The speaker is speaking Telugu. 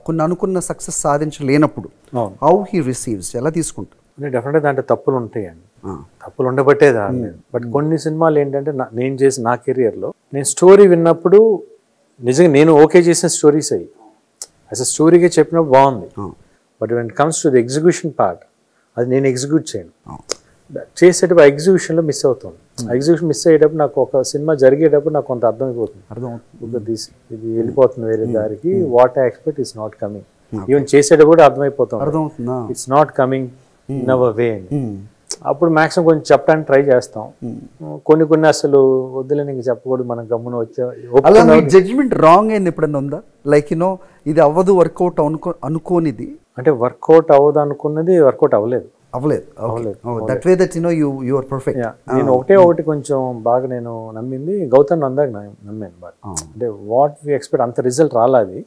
కొన్ని అనుకున్న సక్సెస్ సాధించలేనప్పుడు అవును హౌ హీ రిసీవ్స్ ఎలా తీసుకుంటారు అంటే డెఫినెట్గా దాంట్లో తప్పులు ఉంటాయండి తప్పులు ఉండబట్టే దాన్ని బట్ కొన్ని సినిమాలు ఏంటంటే నా- నేను చేసిన నా కెరియర్లో నేను స్టోరీ విన్నప్పుడు నిజంగా నేను ఓకే చేసిన స్టోరీస్ అయ్యి అసలు స్టోరీగా చెప్పినప్పుడు బాగుంది but when comes to the execution part అది నేను ఎగ్జిక్యూట్ చేయను చేసేటప్పుడు ఎగ్జిక్యూషన్లో మిస్ అవుతుంది ఎగ్జిక్యూషన్ మిస్ అయ్యేటప్పుడు నాకు ఒక సినిమా జరిగేటప్పుడు నాకు కొంత అర్థమైపోతుంది అర్థమవుతుంది ఒక దిస్ ఇది వెళ్ళిపోతుంది వేరే దారికి what I expect is not coming even చేసేటప్పుడు కూడా అర్థమైపోతుంది అర్థమవుతుందా it's not coming in our way అని అప్పుడు మాక్సిమం కొంచెం చెప్పడానికి ట్రై చేస్తాం కొన్ని కొన్ని అసలు వద్దులే నీకు చెప్పకూడదు మనం గమ్మున వచ్చే అలా మీ జడ్జ్మెంట్ రాంగ్ అయింది ఎప్పుడన్నా ఉందా లైక్ యూనో ఇది అవ్వదు వర్కౌట్ అనుకో అనుకోనిది అంటే వర్కౌట్ అవ్వదు అనుకున్నది వర్కౌట్ అవ్వలేదు అవ్వలేదు that way that you know you you are perfect Yeah. నేను ఒకటే ఒకటి కొంచెం బాగా నేను నమ్మింది గౌతమ్ నందాకి నమ్మాను బాగా అంటే వాట్ వి ఎక్స్పెక్ట్ అంత రిజల్ట్ రాలేదు